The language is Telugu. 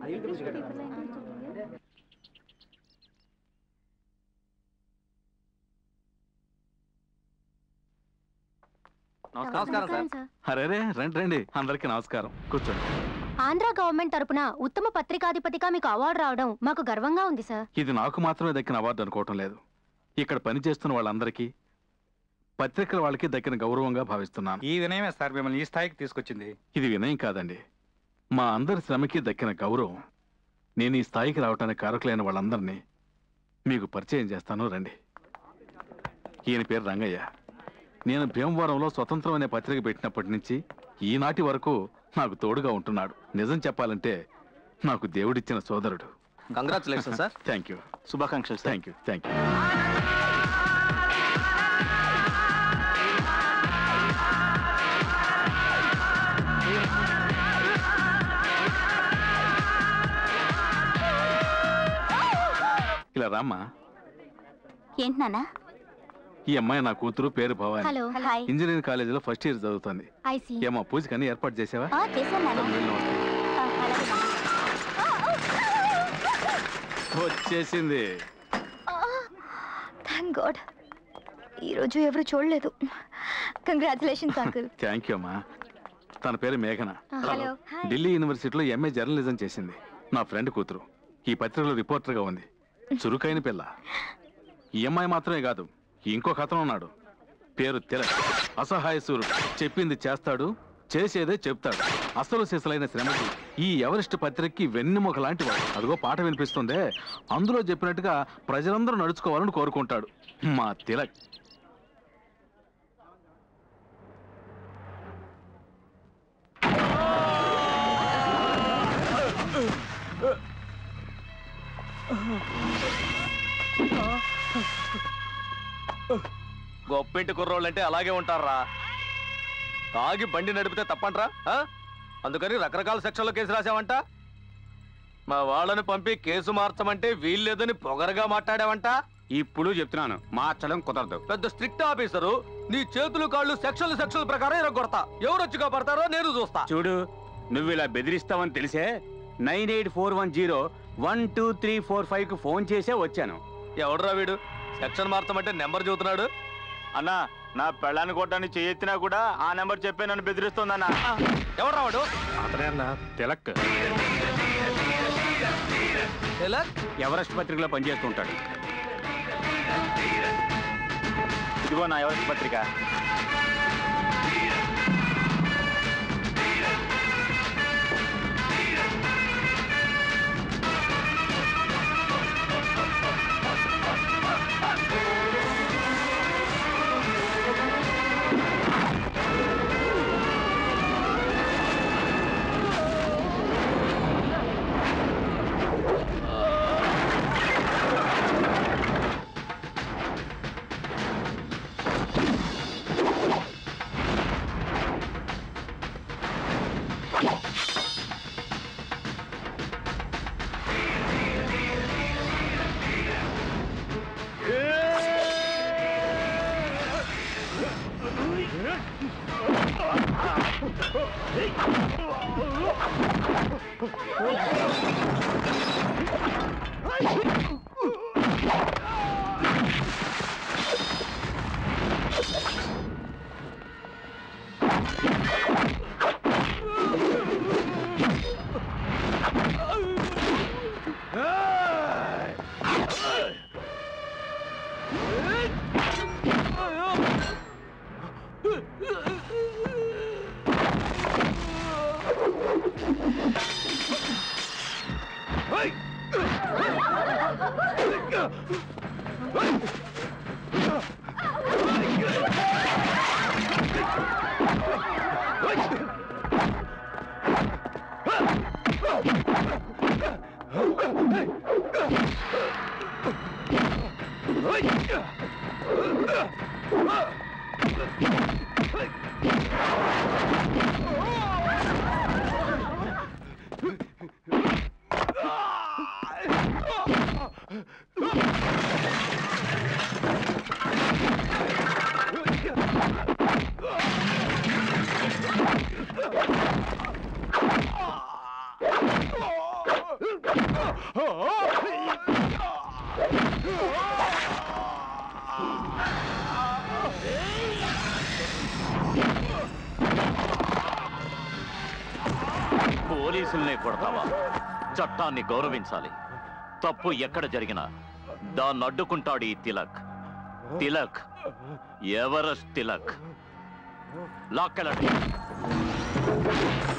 నమస్కారం సార్ అరే రండి రండి అందరికీ నమస్కారం కూర్చోండి ఆంధ్ర గవర్నమెంట్ తరపున ఉత్తమ పత్రికాధిపతిగా మీకు అవార్డు రావడం మాకు గర్వంగా ఉంది సార్ ఇది నాకు మాత్రమే దక్కిన అవార్డు అనుకోవటం లేదు ఇక్కడ పనిచేస్తున్న వాళ్ళందరికీ పత్రికల వాళ్ళకి దక్కిన గౌరవంగా భావిస్తున్నాను ఈ వినయమే సార్ మిమ్మల్ని ఈ స్థాయికి తీసుకొచ్చింది ఇది వినయం కాదండి మా అందరి శ్రమకి దక్కిన గౌరవం నేను ఈ స్థాయికి రావటానికి కారకులైన వాళ్ళందరినీ మీకు పరిచయం చేస్తాను రండి ఈయన పేరు రంగయ్య నేను భీమవరంలో స్వతంత్రం అనే పత్రిక పెట్టినప్పటి నుంచి ఈనాటి వరకు నాకు తోడుగా ఉంటున్నాడు నిజం చెప్పాలంటే నాకు దేవుడిచ్చిన సోదరుడు కంగ్రాచులేషన్ సార్ థ్యాంక్ యూ శుభాకాంక్షలు sir thank you thank you ఇలా రామ్మా ఏంటి నాన్న ఈ అమ్మాయి నా కూతురు పేరు భవాని హలో హాయ్ ఇంజనీరింగ్ కాలేజీలో ఫస్ట్ ఇయర్ చదువుతుంది ఐసి ఏమా పూజకి అన్ని ఏర్పాటు చేసావా చేశాను నాన్న వెళ్ళి వస్తాను. ఆ, అలాగే నాన్న. వచ్చేసింది థ్యాంక్ గాడ్ ఈరోజు ఎవరు చూడలేదు కంగ్రాచులేషన్స్ అంకుల్ థ్యాంక్ యూ అమ్మా తన పేరు మేఘన హలో ఢిల్లీ యూనివర్సిటీలో ఎంఏ జర్నలిజం చేసింది నా ఫ్రెండ్ కూతురు ఈ పత్రికలో రిపోర్టర్గా ఉంది చురుకైన పిల్ల ఈ అమ్మాయి మాత్రమే కాదు ఇంకొక అతను ఉన్నాడు పేరు తిలక్ అసహాయ సూర్యుడు చెప్పింది చేస్తాడు చేసేదే చెప్తాడు అసలు సిసలైన శ్రమకి ఈ ఎవరెస్ట్ పత్రికకి వెన్నెముక లాంటి వాడు అదిగో పాట వినిపిస్తుందే అందులో చెప్పినట్టుగా ప్రజలందరూ నడుచుకోవాలని కోరుకుంటాడు మా తిలక్ గొప్పింటి కుర్రోళ్ళంటే అలాగే ఉంటారా తాగి బండి నడిపితే తప్పంట్రా ఆ? అందుకని రకరకాల సెక్షన్లో కేసు రాసావంట మా వాళ్ళని పంపి కేసు మార్చమంటే వీల్లేదని పొగరగా మాట్లాడావంట ఇప్పుడు చెప్తున్నాను మార్చడం కుదరదు పెద్ద స్ట్రిక్ట్ ఆఫీసరు నీ చేతులు కాళ్ళు సెక్షన్లు సెక్షన్ల ప్రకారం ఇరగొడతా ఎవరు వచ్చి కాపాడతారో నేను చూస్తా చూడు నువ్వు ఇలా బెదిరిస్తావని తెలిసే nine eight four one zero one two three four five కు ఫోన్ చేసే వచ్చాను ఎవడరా వీడు సెక్షన్ మార్చమంటే నెంబర్ చూస్తున్నాడు అన్నా నా పెళ్ళాన్ని కొట్టడానికి చేయెత్తినా కూడా ఆ నెంబర్ చెప్పే నన్ను బెదిరిస్తుందన్నా ఎవడ్రా వాడు అతనే అన్న తిలక్ తిలక్ ఎవరెస్ట్ పత్రికలో పనిచేస్తుంటాడు ఇదిగో నా ఎవరెస్ట్ పత్రిక పోలీసుల్నే కొడతావా చట్టాన్ని గౌరవించాలి తప్పు ఎక్కడ జరిగినా దాన్ని అడ్డుకుంటాడు ఈ తిలక్ తిలక్ ఎవరెస్ట్ తిలక్ లాక్కెళ్ళండి